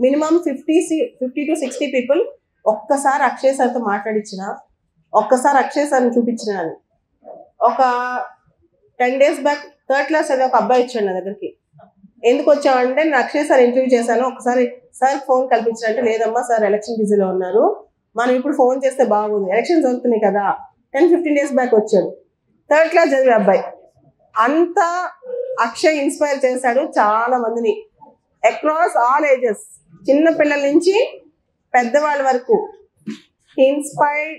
Minimum fifty fifty to sixty people ఒక్కసారి అక్షయ్ సార్తో మాట్లాడించిన ఒక్కసారి అక్షయ్ సార్ని చూపించిన అని ఒక ten days back third class అదే ఒక అబ్బాయి వచ్చాడు నా దగ్గరికి ఎందుకు వచ్చావంటే నేను అక్షయ్ సార్ ఇంటర్వ్యూ చేశాను ఒకసారి సార్ ఫోన్ కల్పించారంటే లేదమ్మా సార్ ఎలక్షన్ బిజీలో ఉన్నారు మనం ఇప్పుడు ఫోన్ చేస్తే బాగుంది ఎలక్షన్ జరుగుతున్నాయి కదా టెన్ ఫిఫ్టీన్ డేస్ బ్యాక్ వచ్చాడు థర్డ్ క్లాస్ చదివే అబ్బాయి అంత అక్షయ్ ఇన్స్పైర్ చేశాడు చాలా మందిని అక్రాస్ ఆల్ ఏజెస్ చిన్న పిల్లల నుంచి పెద్దవాళ్ళ వరకు inspired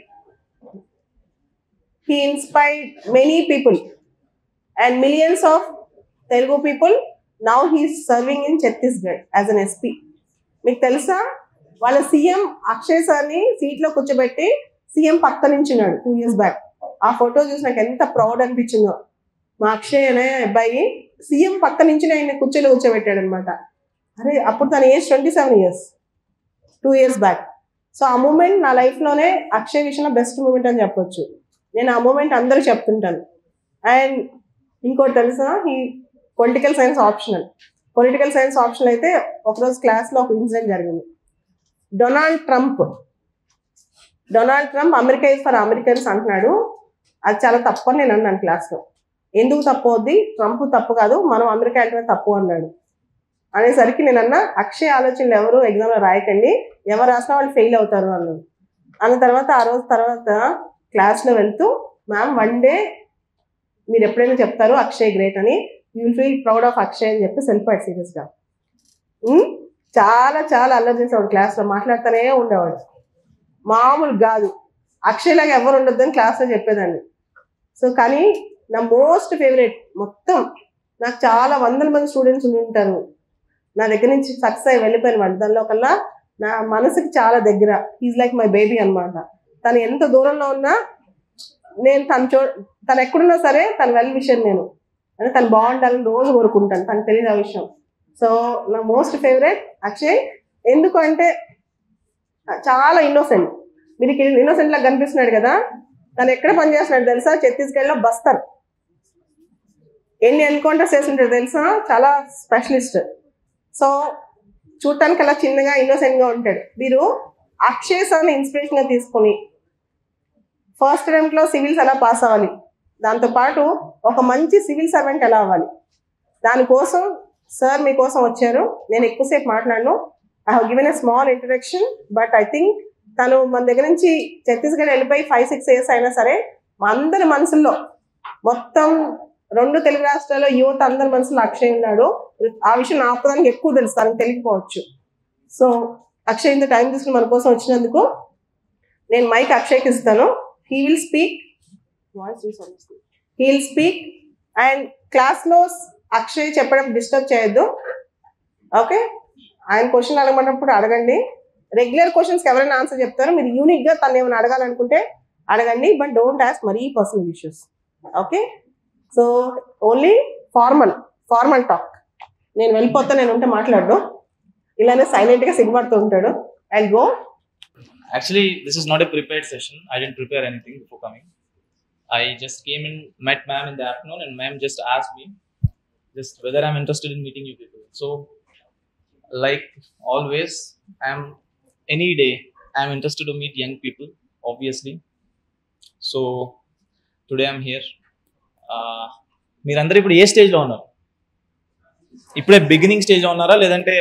he inspired many people and millions of Telugu people now he's serving in Chhattisgarh as an SP మీకు తెలుసా వాళ్ళ సీఎం అక్షయ్ సార్ని సీట్లో కూర్చోబెట్టి సీఎం పక్క నుంచున్నాడు టూ ఇయర్స్ బ్యాక్ ఆ ఫోటో చూసి నాకు ఎంత ప్రౌడ్ అనిపించిందో మా అక్షయ్ అనే అబ్బాయి సీఎం పక్క నుంచి ఆయన కూర్చొని కూర్చోబెట్టాడు అనమాట అరే అప్పుడు తన age twenty seven years two years back so ఆ మూమెంట్ నా లైఫ్లోనే అక్షయ్ విషయంలో బెస్ట్ మూమెంట్ అని చెప్పొచ్చు నేను ఆ మూమెంట్ అందరూ చెప్తుంటాను అండ్ ఇంకోటి తెలుసా ఈ political science optional political science optional అయితే ఒకరోజు క్లాస్లో ఒక ఇన్సిడెంట్ జరిగింది Donald Trump Donald Trump America is for Americans అంటున్నాడు అది చాలా తప్పు అని నేను అన్నాను క్లాస్లో ఎందుకు తప్పు అవుద్ది ట్రంప్ తప్పు కాదు మనం అమెరికా వెళ్ళటమే తప్పు అన్నాడు అనేసరికి నేను అన్నా అక్షయ ఆలోచనలు ఎవరు ఎగ్జామ్లో రాయకండి ఎవరు రాసినా వాళ్ళు ఫెయిల్ అవుతారు అన్నాను అన్న తర్వాత ఆ రోజు తర్వాత క్లాస్లో వెళ్తూ మ్యామ్ వన్ డే మీరు ఎప్పుడైనా చెప్తారు అక్షయ్ గ్రేట్ అని you will feel proud of Akshay అని చెప్పి వెళ్ళిపోయాడు సీరియస్గా చాలా చాలా అల్లరి చేసేవాడు క్లాస్లో మాట్లాడుతూనే ఉండేవాడు మామూలు కాదు అక్షయ్ లాగా ఎవరు ఉండొద్దని క్లాస్లో చెప్పేదాన్ని సో కానీ నా మోస్ట్ ఫేవరెట్ మొత్తం నాకు చాలా వందల మంది స్టూడెంట్స్ ఉండి ఉంటారు నా దగ్గర నుంచి సక్సెస్ అయ్యి వెళ్ళిపోయిన వాళ్ళు దానిలో కల్లా నా మనసుకి చాలా దగ్గర ఈజ్ లైక్ మై బేబీ అన్నమాట తను ఎంత దూరంలో ఉన్నా నేను తను చూ తను ఎక్కడున్నా సరే తను వెల్ విషయం నేను అంటే తను బాగుండాలని రోజు కోరుకుంటాను తనకు తెలియదు ఆ విషయం సో నా మోస్ట్ ఫేవరెట్ అక్షయ్ ఎందుకు అంటే చాలా ఇన్నోసెంట్ మీరు ఇన్నోసెంట్ లాగా కనిపిస్తున్నాడు కదా తను ఎక్కడ పనిచేస్తున్నాడు తెలుసా ఛత్తీస్గఢ్లో బస్తర్ ఎన్ని ఎన్కౌంటర్స్ చేస్తుంటాడు తెలుసా చాలా స్పెషలిస్ట్ సో చూడటానికి అలా చిన్నగా innocent గా ఉంటాడు మీరు అక్షయ్ సార్ని ఇన్స్పిరేషన్గా తీసుకొని ఫస్ట్ అటెంప్ట్లో సివిల్స్ ఎలా పాస్ అవ్వాలి దాంతోపాటు ఒక మంచి సివిల్ సర్వెంట్ ఎలా అవ్వాలి దానికోసం సార్ మీకోసం వచ్చారు నేను ఎక్కువసేపు మాట్లాడను I have given a small introduction but I think తను మన దగ్గర నుంచి ఛత్తీస్గఢ్ వెళ్ళిపోయి ఫైవ్ సిక్స్ ఇయర్స్ అయినా సరే మా అందరి మనసుల్లో మొత్తం రెండు తెలుగు రాష్ట్రాల్లో యువత అందరి మనసులో అక్షయ్ ఉన్నాడు ఆ విషయం నా ఒక్కదానికి ఎక్కువ తెలుసు తనకు తెలియకపోవచ్చు సో అక్షయ్ ఇంత టైం తీసుకుని మన కోసం వచ్చినందుకు నేను మైక్ అక్షయ్కి ఇస్తాను he will speak he will speak and క్లాస్లో అక్షయ్ చెప్పడం డిస్టర్బ్ చేయొద్దు ఓకే ఆయన క్వశ్చన్ అడగమన్నప్పుడు అడగండి రెగ్యులర్ క్వశ్చన్స్కి ఎవరైనా ఆన్సర్ చెప్తారో మీరు యూనిక్గా తను ఏమైనా అడగాలనుకుంటే అడగండి బట్ డోంట్ ఆస్ మరీ personal issues okay so only formal formal talk నేను వెళ్ళిపోతా నేను ఉంటే మాట్లాడు ఇలానే సైలెంట్గా సిగ్గుపడుతూ ఉంటాడు I go Actually, this is not a prepared session. I didn't prepare anything before coming. I just came in, met ma'am in the afternoon, and ma'am just asked me just whether I'm interested in meeting you people. So, like always, I'm any day I'm interested to meet young people, obviously. So, today I'm here. Uh, మీరందరూ ఇప్పుడు ఏ స్టేజ్లో ఉన్నారు ఇప్పుడే beginning స్టేజ్లో ఉన్నారా లేదంటే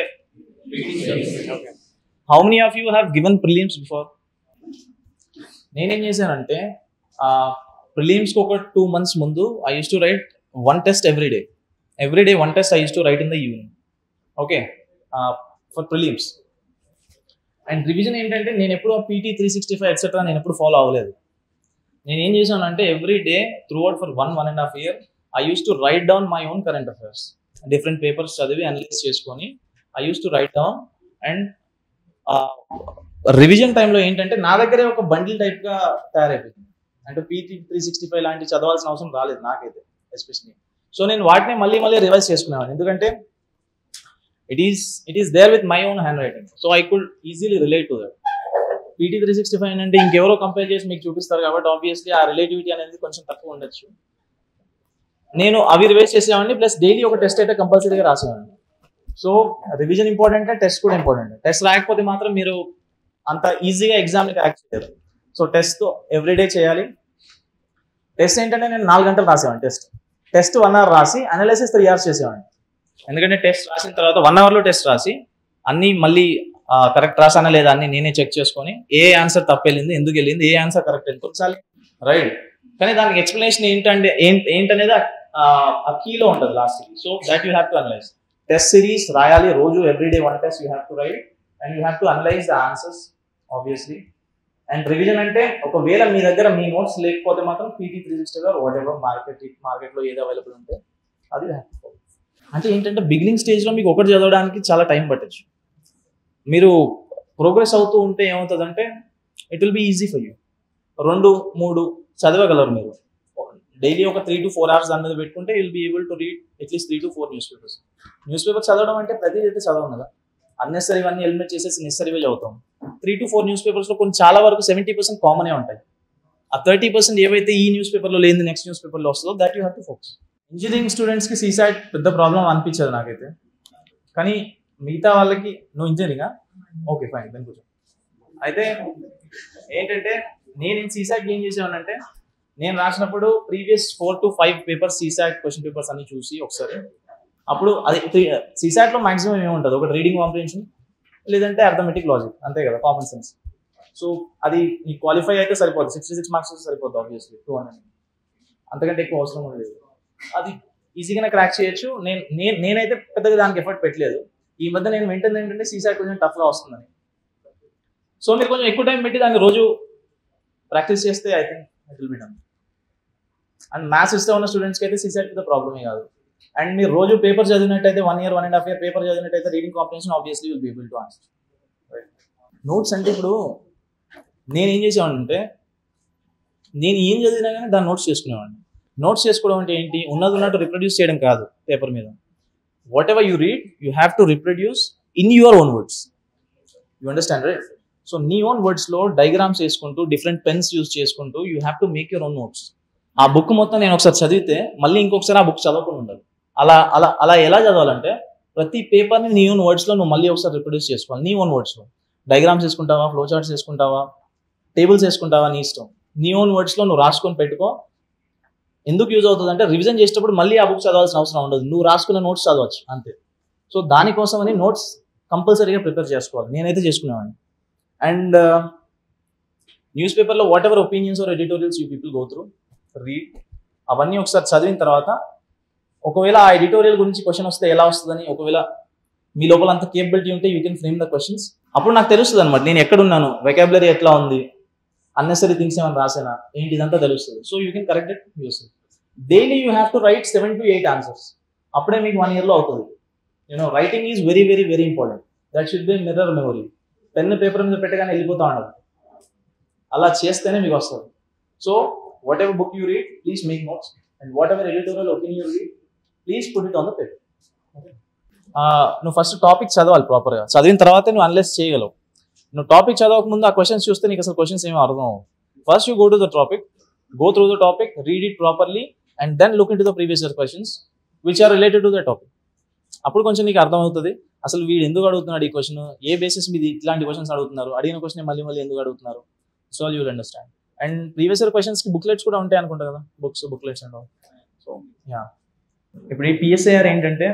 how many of you have given prelims before నేనేం చేశానంటే ప్రిలిమ్స్కి ఒక టూ మంత్స్ ముందు I use to write one test every day every day one test I use to write in the evening okay for prelims and revision ఏంటంటే నేను ఎప్పుడు PT three sixty five etcetera నేను ఎప్పుడు follow అవ్వలేదు నేను ఏం చేశానంటే every day throughout for one one and half year I use to write down my own current affairs different papers చదివి అనలైజ్ చేసుకొని I use to write down and revision టైంలో ఏంటంటే నా దగ్గరే ఒక బండిల్ టైప్గా తయారైపోయింది అంటే పీటీ త్రీ సిక్స్టీ ఫైవ్ లాంటి చదవాల్సిన అవసరం రాలేదు నాకైతే ఎస్పెషలీ సో నేను వాటిని మళ్ళీ మళ్ళీ రివైజ్ చేసుకునేవాడిని ఎందుకంటే it is it is there with my own handwriting so I could easily relate to that PT three sixty five అంటే ఇంకెవరో కంపేర్ చేసి మీకు చూపిస్తారు కాబట్టి ఆబ్వియస్లీ ఆ రిలేటివిటీ అనేది కొంచెం తక్కువ ఉండొచ్చు నేను అవి రివైజ్ చేసేవాడిని ప్లస్ డైలీ ఒక టెస్ట్ అయితే కంపల్సరీగా రాసేవాడిని సో రివిజన్ ఇంపార్టెంట్ టెస్ట్ కూడా ఇంపార్టెంట్ టెస్ట్ రాయకపోతే మాత్రం మీరు అంత ఈజీగా ఎగ్జామ్ని క్రాక్ చేయరు సో టెస్ట్ ఎవ్రీడే చేయాలి టెస్ట్ ఏంటంటే నేను నాలుగు గంటలు రాసేవాడిని టెస్ట్ టెస్ట్ వన్ అవర్ రాసి అనాలిసిస్ త్రీ అవర్స్ చేసేవాడిని ఎందుకంటే టెస్ట్ రాసిన తర్వాత వన్ అవర్లో టెస్ట్ రాసి అన్ని మళ్ళీ కరెక్ట్ రాసానా లేదా అని నేనే చెక్ చేసుకొని ఏ ఆన్సర్ తప్పు వెళ్ళింది ఎందుకు వెళ్ళింది ఏ ఆన్సర్ కరెక్ట్ వెళ్ళింది చాలు రైట్ కానీ దానికి ఎక్స్ప్లెనేషన్ ఏంటంటే ఏంటి ఏంటనేది ఆ కీలో ఉంటుంది లాస్ట్కి so that you have to analyse test series రాయాలి రోజు everyday one test you have to write and you have to analyse the answers obviously and revision అంటే ఒకవేళ మీ దగ్గర మీ నోట్స్ లేకపోతే మాత్రం PT three sixty whatever market మార్కెట్లో ఏది అవైలబుల్ ఉంటే అది అంటే ఏంటంటే బిగినింగ్ స్టేజ్లో మీకు ఒకటి చదవడానికి చాలా టైం పట్టచ్చు మీరు ప్రోగ్రెస్ అవుతూ ఉంటే ఏమవుతుందంటే it will be easy for you రెండు మూడు చదవగలరు మీరు డైలీ ఒక త్రీ టు ఫోర్ అవర్స్ దాని మీద పెట్టుకుంటే will be able to read at least three to four newspapers newspaper చదవడం అంటే ప్రతిదీ అయితే చదవం కదా అన్నెసరీ ఇవన్నీ ఎలిమినేట్ చేసేసి నెసరీవే చదువుతాం త్రీ టు ఫోర్ న్యూస్ పేపర్స్లో కొన్ని చాలా వరకు సెవెంటీ పర్సెంట్ కామనే ఉంటాయి ఆ థర్టీ పర్సెంట్ ఏవైతే ఈ న్యూస్ పేపర్లో లేని నెక్స్ట్ న్యూస్ పేపర్లో వస్తుందో that you have to focus engineering స్టూడెంట్స్కి సీసైడ్ పెద్ద ప్రాబ్లం అనిపించదు నాకైతే కానీ మిగతా వాళ్ళకి నువ్వు ఇంజనీరింగా ఓకే ఫైన్ దాని కూర్చో అయితే ఏంటంటే నేను సీసాట్ ఏం చేసానంటే నేను రాసినప్పుడు previous four to five papers CSAT question papers అన్ని చూసి ఒకసారి అప్పుడు అది సీసాట్లో మాక్సిమం ఏముంటుంది ఒకటి రీడింగ్ కాంప్రిహెన్షన్ లేదంటే అర్థమెటిక్ లాజిక్ అంతే కదా కామన్ సెన్స్ సో అది నీ క్వాలిఫై అయితే సరిపోతుంది సిక్స్టీ సిక్స్ మార్క్స్ సరిపోతుంది ఆబ్వియస్లీ టూ హండ్రెడ్ అంతకంటే ఎక్కువ అవసరం కూడా లేదు అది ఈజీగానే క్రాక్ చేయొచ్చు నేను నేను నేనైతే పెద్దగా దానికి ఎఫర్ట్ పెట్టలేదు ఈ మధ్య నేను వింటుంది ఏంటంటే సీసాట్ కొంచెం టఫ్గా వస్తుందని సో మీరు కొంచెం ఎక్కువ టైం పెట్టి దాన్ని రోజు ప్రాక్టీస్ చేస్తే I think it will be done and maths ఇష్టం ఉన్న స్టూడెంట్స్కి అయితే సీసెట్ పెద్ద ప్రాబ్లమే కాదు అండ్ మీరు రోజు పేపర్ చదివినట్టయితే one year one and half year paper చదివినట్టయితే reading competition obviously will be able to answer notes అంటే ఇప్పుడు నేను ఏం చేసేవాడిని నేను ఏం చదివినా కానీ దాన్ని నోట్స్ చేసుకునేవాడిని నోట్స్ చేసుకోవడం అంటే ఏంటి ఉన్నది ఉన్నట్టు రిప్రొడ్యూస్ చేయడం కాదు పేపర్ మీద whatever you read you have to reproduce in your own words you understand right so నీ ఓన్ వర్డ్స్లో డైగ్రామ్స్ వేసుకుంటూ డిఫరెంట్ పెన్స్ యూస్ చేసుకుంటూ you have to make your own notes ఆ బుక్ మొత్తం నేను ఒకసారి చదివితే మళ్ళీ ఇంకొకసారి ఆ బుక్ చదవకుండా ఉండాలి అలా అలా అలా ఎలా చదవాలంటే ప్రతి పేపర్ని నీ ఓన్ వర్డ్స్లో నువ్వు మళ్ళీ ఒకసారి రిప్రొడ్యూస్ చేసుకోవాలి నీ ఓన్ వర్డ్స్లో డైగ్రామ్స్ వేసుకుంటావా ఫ్లో చార్ట్స్ వేసుకుంటావా టేబుల్స్ వేసుకుంటావా నీ ఇష్టం నీ ఓన్ వర్డ్స్లో నువ్వు రాసుకొని పెట్టుకో ఎందుకు యూజ్ అవుతుంది అంటే రివిజన్ చేసేటప్పుడు మళ్ళీ ఆ బుక్ చదవాల్సిన అవసరం ఉండదు నువ్వు రాసుకున్న నోట్స్ చదవచ్చు అంతే సో దానికోసమని నోట్స్ కంపల్సరీగా ప్రిపేర్ చేసుకోవాలి నేనైతే చేసుకునేవాడిని అండ్ న్యూస్ పేపర్లో whatever opinions or editorials you people go through read అవన్నీ ఒకసారి చదివిన తర్వాత ఒకవేళ ఆ ఎడిటోరియల్ గురించి క్వశ్చన్ వస్తే ఎలా వస్తుందని ఒకవేళ మీ లోపల అంత కేపబిలిటీ ఉంటే you can frame the questions అప్పుడు నాకు తెలుస్తుంది అనమాట నేను ఎక్కడున్నాను వెకాబులరీ ఎట్లా ఉంది అన్నెసరీ థింగ్స్ ఏమైనా రాసానా ఏంటి ఇదంతా తెలుస్తుంది so you can correct it use daily you have to write seven to eight answers అప్పుడే మీకు వన్ ఇయర్లో అవుతుంది you know writing is very very very important that should be mirror memory pen paper మీద పెట్టగానే వెళ్ళిపోతా ఉండదు అలా చేస్తేనే మీకు వస్తుంది so whatever book you read please make notes and whatever editorial opinion you read please put it on the paper నువ్వు first topic చదవాలి ప్రాపర్గా చదివిన తర్వాతే నువ్వు అనలైజ్ చేయగలవు నువ్వు టాపిక్ చదవక ముందు ఆ క్వశ్చన్స్ చూస్తే నీకు అసలు క్వశ్చన్స్ ఏమీ అర్థం అవ్వవు first you go to the topic go through the topic read it properly and then look into the previous year questions which are related to the topic అప్పుడు కొంచెం నీకు అర్థమవుతుంది అసలు వీడు ఎందుకు అడుగుతున్నాడు ఈ క్వశ్చన్ ఏ బేసిస్ మీద ఇట్లాంటి క్వశ్చన్స్ అడుగుతున్నారు అడిగిన క్వశ్చన్ మళ్ళీ మళ్ళీ ఎందుకు అడుగుతున్నారు so you will understand and previous year క్వశ్చన్స్కి బుక్లెట్స్ కూడా ఉంటాయి అనుకుంటా కదా books booklets and so yeah ఇప్పుడు ఈ పిఎస్ఐఆర్ ఏంటంటే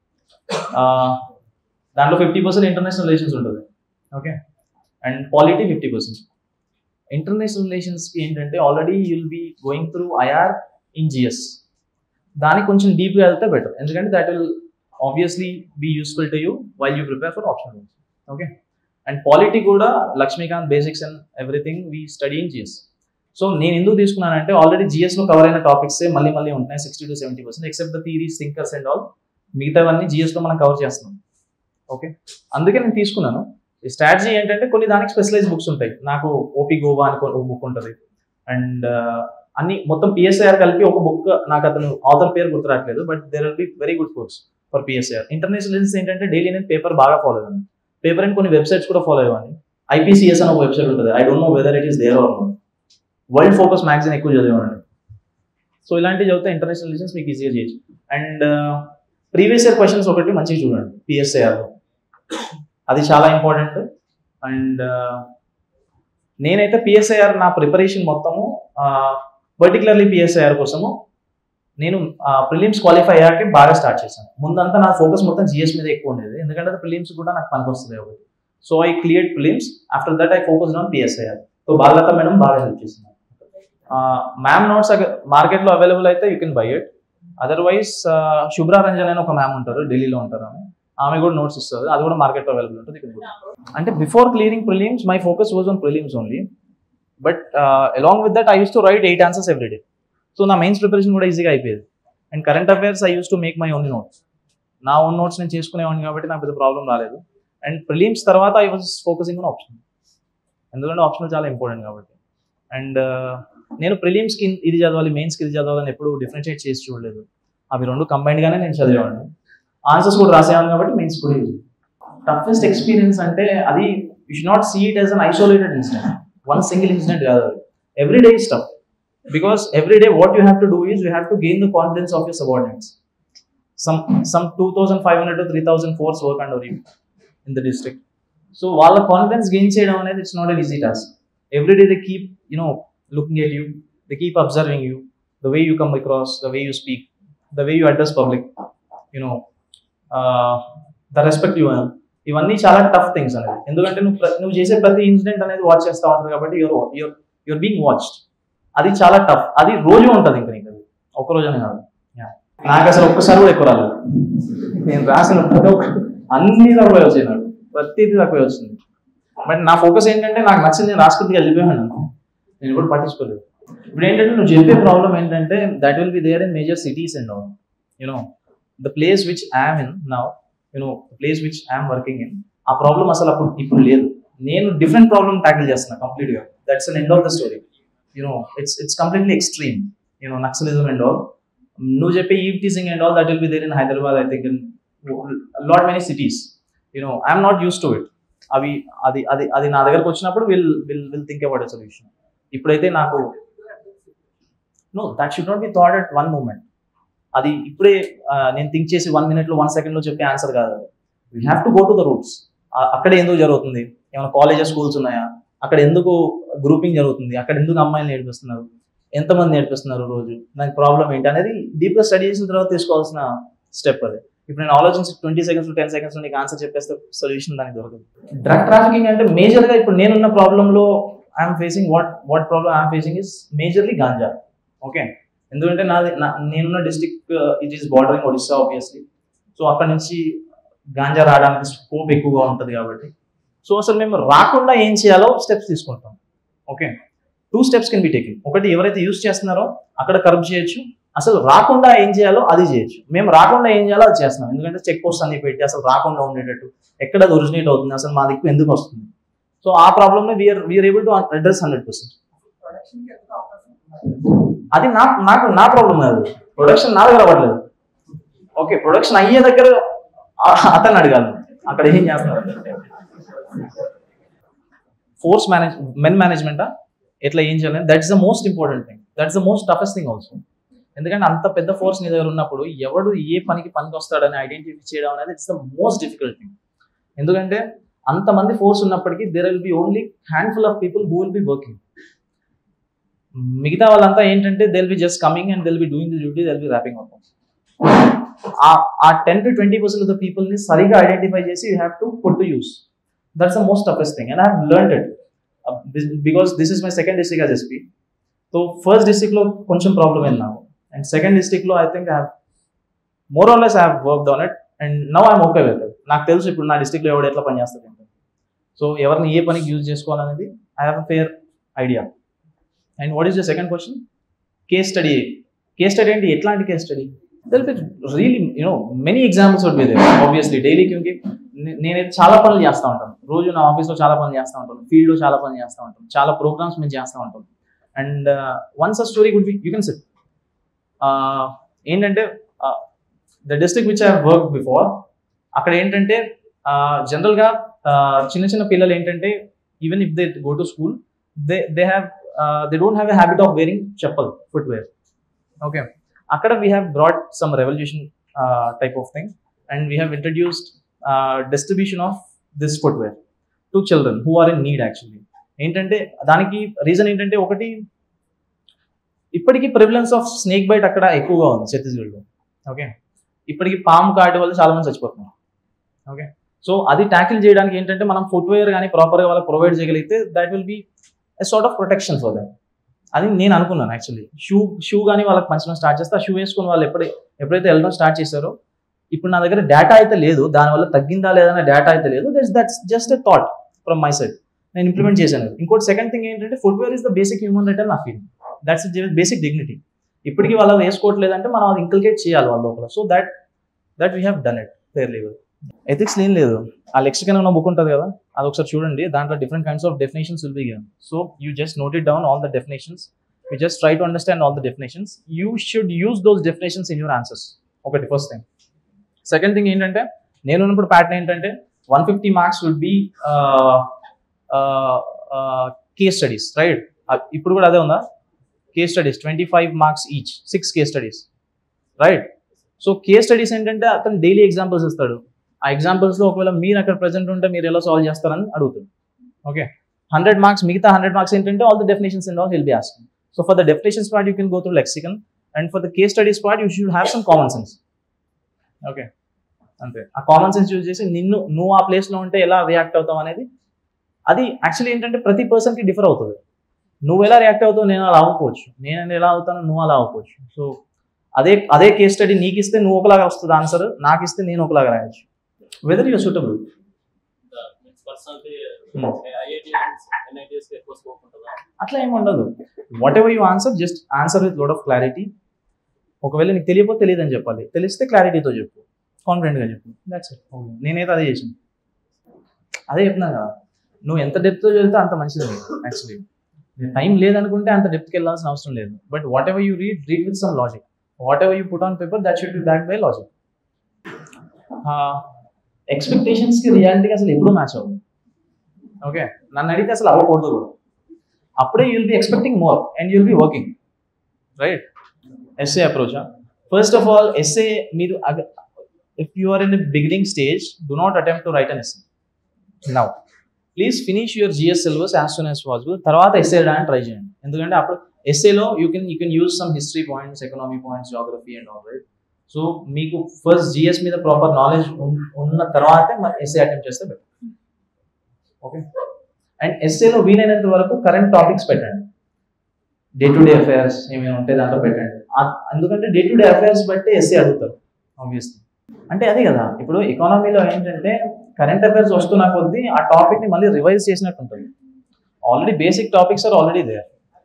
దాంట్లో ఫిఫ్టీ పర్సెంట్ ఇంటర్నేషనల్ రిలేషన్స్ ఉంటుంది okay and polity fifty percent international రిలేషన్స్కి ఏంటంటే already you'll be going through IR in GS దానికి కొంచెం డీప్గా వెళ్తే బెటర్ ఎందుకంటే that will obviously be useful to you while you prepare for option okay and polity కూడా Lakshmikanth basics and everything we study in GS so నేను ఎందుకు తీసుకున్నానంటే ఆల్రెడీ జిఎస్లో కవర్ అయిన టాపిక్స్ మళ్ళీ మళ్ళీ ఉంటున్నాయి sixty to seventy percent except the theories thinkers and all మిగతావన్నీ జిఎస్లో మనం కవర్ చేస్తున్నాం ఓకే అందుకే నేను తీసుకున్నాను ఈ స్ట్రాటజీ ఏంటంటే కొన్ని దానికి స్పెషలైజ్ బుక్స్ ఉంటాయి నాకు ఓపీ గోవా అని ఒక బుక్ ఉంటుంది అండ్ అన్ని మొత్తం పిఎస్ఐఆర్ కలిపి ఒక బుక్ నాకు అతను ఆథర్ పేరు గుర్తురాట్లేదు but there will be very good books for PSIR international relations ఏంటంటే డైలీ నేను పేపర్ బాగా ఫాలో అయ్యాను పేపర్ అండ్ కొన్ని వెబ్సైట్స్ కూడా ఫాలో అయ్యాను ఐపీసీఎస్ అని ఒక వెబ్సైట్ ఉంటుంది I don't know whether it is there or no world focus magazine ఎక్కువ చదివానండి సో ఇలాంటివి చదివితే ఇంటర్నేషనల్ రిలేషన్స్ మీకు ఈజీగా చేయొచ్చు అండ్ ప్రీవియస్ ఇయర్ క్వశ్చన్స్ ఒకటి మంచిగా చూడండి పిఎస్ఐఆర్లో అది చాలా ఇంపార్టెంట్ అండ్ నేనైతే పిఎస్ఐఆర్ నా ప్రిపరేషన్ మొత్తము పర్టికులర్లీ పిఎస్ఐఆర్ కోసము నేను ప్రిలిమ్స్ క్వాలిఫై అయ్యాకే బాగా స్టార్ట్ చేశాను ముందంతా నా ఫోకస్ మొత్తం జిఎస్ మీద ఎక్కువ ఉండేది ఎందుకంటే ప్రిలిమ్స్ కూడా నాకు పనికి వస్తుంది ఒకటి so I clear prelims after that I focus on PSIR so Balalatha madam బాగా హెల్ప్ చేసింది మ్యామ్ నోట్స్ మార్కెట్లో అవైలబుల్ అయితే you can buy it otherwise Shubhra Ranjan అని ఒక మ్యామ్ ఉంటారు ఢిల్లీలో ఉంటారు ఆమె ఆమె కూడా నోట్స్ ఇస్తుంది అది కూడా మార్కెట్లో అవైలబుల్ ఉంటుంది you can go. అంటే before clearing prelims my focus was on prelims only but along with that I use to write eight answers every day so నా మెయిన్స్ ప్రిపరేషన్ కూడా ఈజీగా అయిపోయేది and current affairs I use to make my own notes నా own notes నేను చేసుకునేవాడిని కాబట్టి నాకు పెద్ద ప్రాబ్లం రాలేదు అండ్ ప్రిలిమ్స్ తర్వాత I was focusing on option ఎందుకంటే ఆప్షనల్ చాలా ఇంపార్టెంట్ కాబట్టి అండ్ నేను ప్రిలిమ్స్కి ఇది చదవాలి మెయిన్స్కి ఇది చదవాలని ఎప్పుడు డిఫరెన్షియేట్ చేసి చూడలేదు అవి రెండు combined గానే నేను చదివేవాడిని ఆన్సర్స్ కూడా రాసేవాడిని కాబట్టి మెయిన్స్ కూడా టఫెస్ట్ ఎక్స్పీరియన్స్ అంటే అది you should not see it as an isolated incident one single incident కాదు అది every day is tough because every day what you have to do is you have to gain the confidence of your subordinates some some two thousand five hundred to three thousand force work and in the district so వాళ్ళ confidence gain చేయడం అనేది it's not an easy task every day they keep you know looking at you they keep observing you the way you come across the way you speak the way you address public you know the respect you ఇవన్నీ చాలా tough things అనేది ఎందుకంటే నువ్వు ప్ర- నువ్వు చేసే ప్రతి incident అనేది వాచ్ చేస్తూ ఉంటారు కాబట్టి your your your being watched అది చాలా టఫ్ అది రోజు ఉంటుంది ఇంకా నీకు అది ఒక రోజనే కాదు Yeah. నాకు అసలు ఒక్కసారి కూడా ఎక్కువ రాలేదు నేను రాసిన ప్రతి ఒక్కటి అన్ని తక్కువే వచ్చాయి నాకు ప్రతిదీ తక్కువే వచ్చింది బట్ నా ఫోకస్ ఏంటంటే నాకు నచ్చింది నేను రాసుకుంటే వెళ్ళిపోయాను నేను కూడా పట్టించుకోలేదు ఇప్పుడు ఏంటంటే నువ్వు చెప్పే ప్రాబ్లం ఏంటంటే that will be there in major cities and all you know the place which I'm in now you know the place which I'm working in ఆ ప్రాబ్లం అసలు అప్పుడు ఇప్పుడు లేదు నేను డిఫరెంట్ ప్రాబ్లమ్ ట్యాకిల్ చేస్తున్నా కంప్లీట్ గా that's an end of the story you know it's it's completely extreme you know Naxalism and all నువ్వు చెప్పే eve teasing and all that will be there in Hyderabad I think in lot many cities you know I'm not used to it అవి అది అది అది నా దగ్గరకు వచ్చినప్పుడు will will will think about a solution ఇప్పుడైతే నాకు no that should not be thought at one moment అది ఇప్పుడే ఆ, నేను థింక్ చేసి వన్ మినిట్లో వన్ సెకండ్లో చెప్పే ఆన్సర్ కాదు we have to go to the roots అక్కడ ఎందుకు జరుగుతుంది ఏమైనా కాలేజెస్ స్కూల్స్ ఉన్నాయా అక్కడ ఎందుకు గ్రూపింగ్ జరుగుతుంది అక్కడ ఎందుకు అమ్మాయిలు నేర్పిస్తున్నారు ఎంతమంది నేర్పిస్తున్నారు రోజు దానికి ప్రాబ్లం ఏంటి అనేది డీప్గా స్టడీ చేసిన తర్వాత తీసుకోవాల్సిన స్టెప్ అది ఇప్పుడు నేను ఆలోచించి ట్వంటీ సెకండ్స్ టెన్ సెకండ్స్ నీకు ఆన్సర్ చెప్పేస్తే సొల్యూషన్ దానికి దొరకదు డ్రగ్ ట్రాఫికింగ్ అంటే మేజర్గా ఇప్పుడు నేనున్న ప్రాబ్లంలో I'm facing what what problem I'm facing is majorly ganja okay ఎందుకంటే నాది నా నేనున్న district it is bordering Odisha obviously so అక్కడ నుంచి గాంజా రావడానికి స్కోప్ ఎక్కువగా ఉంటుంది కాబట్టి సో అసలు మేము రాకుండా ఏం చేయాలో స్టెప్స్ తీసుకుంటాం okay two steps can be taking ఒకటి ఎవరైతే యూస్ చేస్తున్నారో అక్కడ కరప్ట్ చేయొచ్చు అసలు రాకుండా ఏం చేయాలో అది చేయొచ్చు మేము రాకుండా ఏం చేయాలో అది చేస్తున్నాం ఎందుకంటే చెక్ పోస్ట్ అన్ని పెట్టి అసలు రాకుండా ఉండేటట్టు ఎక్కడ అది ఒరిజినేట్ అవుతుంది అసలు మా దిక్కు ఎందుకు వస్తుంది సో ఆ ప్రాబ్లమ్ని we're we're able to address hundred percent అది నా నాకు నా ప్రాబ్లం కాదు ప్రొడక్షన్ నా దగ్గర అవ్వట్లేదు ఓకే ప్రొడక్షన్ అయ్యే దగ్గర ఆ- అతన్ని అడగాలి అక్కడ ఏం చేస్తున్నారు ఫోర్స్ మేనేజ్ మెన్ మేనేజ్మెంటా ఎట్లా ఏం చేయాలి that's the most important thing that's the most toughest thing also ఎందుకంటే అంత పెద్ద ఫోర్స్ నీ దగ్గర ఉన్నప్పుడు ఎవడు ఏ పనికి పనికి వస్తాడని ఐడెంటిఫై చేయడం అనేది it's the most difficult thing ఎందుకంటే అంతమంది ఫోర్స్ ఉన్నప్పటికీ there will be only handful of people who will be working మిగతా వాళ్ళంతా ఏంటంటే they'll be just coming and they'll be doing the duty they'll be wrapping అవుతాం ఆ ten to twenty percent of the పీపుల్ని సరిగా identify చేసి you have to put to use that's the most toughest thing and I have learn it because this is my second district as SP so first డిస్ట్రిక్ట్లో కొంచెం problem అయింది నాకు and second డిస్ట్రిక్ట్లో I think I have more or less I have work on it and now I'm okay with it నాకు తెలుసు ఇప్పుడు నా డిస్ట్రిక్ట్లో ఎవడు ఎట్లా పనిచేస్తుంది సో ఎవరిని ఏ పనికి యూజ్ చేసుకోవాలనేది I have a fair idea and what is the second question case study case study అంటే ఎట్లాంటి case study they'll be really you know many examples would be there obviously daily క్యూకి నేనైతే చాలా పనులు చేస్తూ ఉంటాను రోజు నా ఆఫీస్లో చాలా పనులు చేస్తూ ఉంటాను ఫీల్డ్లో చాలా పనులు చేస్తూ ఉంటాను చాలా ప్రోగ్రామ్స్ మేము చేస్తూ ఉంటాం and once a story good be you can sit ఏంటంటే the district which I work before అక్కడ ఏంటంటే జనరల్గా చిన్న చిన్న పిల్లలు ఏంటంటే even if they go to school they they have they don't have a habit of wearing chappal footwear okay అక్కడ we have brought some revolution type of thing and we have introduced uh, distribution of this footwear to children who are in need actually ఏంటంటే దానికి reason ఏంటంటే ఒకటి ఇప్పటికీ prevalence of snake bite అక్కడ ఎక్కువగా ఉంది ఛత్తీస్గఢ్లో ఓకే ఇప్పటికి పాము కాటి వల్ల చాలా మంది చచ్చిపోతున్నారు ఓకే సో అది ట్యాకిల్ చేయడానికి ఏంటంటే మనం ఫుట్వేర్ కానీ ప్రాపర్గా వాళ్ళకి ప్రొవైడ్ చేయగలిగితే that will be a sort of protection for them అది నేను అనుకున్నాను యాక్చువల్లీ షూ షూ కానీ వాళ్ళకి పంచడం స్టార్ట్ చేస్తే ఆ షూ వేసుకుని వాళ్ళు ఎప్పుడు ఎప్పుడైతే వెళ్ళడం స్టార్ట్ చేశారో ఇప్పుడు నా దగ్గర డేటా అయితే లేదు దానివల్ల తగ్గిందా లేదన్న డేటా అయితే లేదు that's that's just a thought from my side నేను ఇంప్లిమెంట్ చేశాను ఇంకోటి సెకండ్ థింగ్ ఏంటంటే footwear is the basic human right అని నా ఫీలింగ్ దట్స్ బేసిక్ డిగ్నిటీ ఇప్పటికీ వాళ్ళు వేసుకోవట్లేదంటే మనం అది ఇంకల్కేట్ చేయాలి వాళ్ళ లోపల so that that we have done it fair level ethics ఏం లేదు ఆ లెక్సికన్ ఉన్న బుక్ ఉంటుంది కదా అది ఒకసారి చూడండి దాంట్లో different kinds of definitions will be given so you just note it down all the definitions you just try to understand all the definitions you should use those definitions in your answers ఒకటి first thing second thing ఏంటంటే నేను ఉన్నప్పుడు pattern ఏంటంటే one fifty marks would be case studies right ఇప్పుడు కూడా అదే ఉందా case studies twenty five marks each six case studies right so case studies ఏంటంటే అతను డైలీ ఎగ్జాంపుల్స్ ఇస్తాడు ఆ ఎగ్జాంపుల్స్లో ఒకవేళ మీరు అక్కడ ప్రజెంట్ ఉంటే మీరు ఎలా సాల్వ్ చేస్తారని అడుగుతుంది ఓకే హండ్రెడ్ మార్క్స్ మిగతా హండ్రెడ్ మార్క్స్ ఏంటంటే all the definitions and all will be asking so for the definitions part you can go through Lexicon and for the case studies part you should have some common sense okay అంతే ఆ common sense use చేసి నిన్ను నువ్వు ఆ ప్లేస్లో ఉంటే ఎలా react అవుతావు అనేది అది యాక్చువల్లీ ఏంటంటే ప్రతి పర్సన్కి డిఫర్ అవుతుంది నువ్వు ఎలా రియాక్ట్ అవుతావు నేను అలా అవ్వకపోవచ్చు నేను ఎలా అవుతాను నువ్వు అలా అవ్వకపోవచ్చు సో అదే అదే కేస్ స్టడీ నీకు ఇస్తే నువ్వు ఒకలాగా వస్తుంది ఆన్సర్ నాకు ఇస్తే నేను ఒకలాగా రాయొచ్చు వెదర్ యూర్ సూటబుల్ అట్లా ఏమి ఉండదు whatever you answer just answer with load of clarity ఒకవేళ నీకు తెలియకపోతే తెలియదు అని చెప్పాలి తెలిస్తే క్లారిటీతో చెప్పు కాన్ఫిడెంట్గా చెప్పు దాట్స్ ఇట్ నేనైతే అదే చేసాను అదే చెప్తున్నాను కదా నువ్వు ఎంత డెప్త్తో చదివితే అంత మంచిది యాక్చువల్లీ టైం లేదనుకుంటే అంత డెప్త్కి వెళ్ళాల్సిన అవసరం లేదు but whatever you read read with some logic whatever you put on paper that should be back by logic ఎక్స్పెక్టేషన్స్కి రియాలిటీకి అసలు ఎప్పుడూ మ్యాచ్ అవ్వదు ఓకే నన్ను అడిగితే అసలు అవ్వకూడదు కూడా అప్పుడే you'll be expecting more and you'll be working right SA approach first of all SA మీరు if you are in beginning stage do not attempt to write an SA now please finish your GS syllabus as soon as possible తర్వాత SA రాయడానికి try చేయండి ఎందుకంటే అప్పుడు ఎస్ఏలో you can you can use some history points economy points geography and all right so మీకు first GS మీద proper knowledge ఉన్న తర్వాతే మరి ఎస్ఏ అటెంప్ట్ చేస్తే బెటర్ ఓకే అండ్ ఎస్ఏలో వీలైనంత వరకు కరెంట్ టాపిక్స్ పెట్టండి డే టు డే అఫైర్స్ ఏమైనా ఉంటే దాంట్లో పెట్టండి ఎందుకంటే డే టు డే అఫైర్స్ బట్టి ఎస్ఏ అడుగుతారు ఆబ్వియస్లీ అంటే అదే కదా ఇప్పుడు ఎకానమీలో ఏంటంటే కరెంట్ అఫైర్స్ వస్తున్న కొద్దీ ఆ టాపిక్ని మళ్ళీ రివైజ్ చేసినట్టు ఉంటుంది already basic topics are already there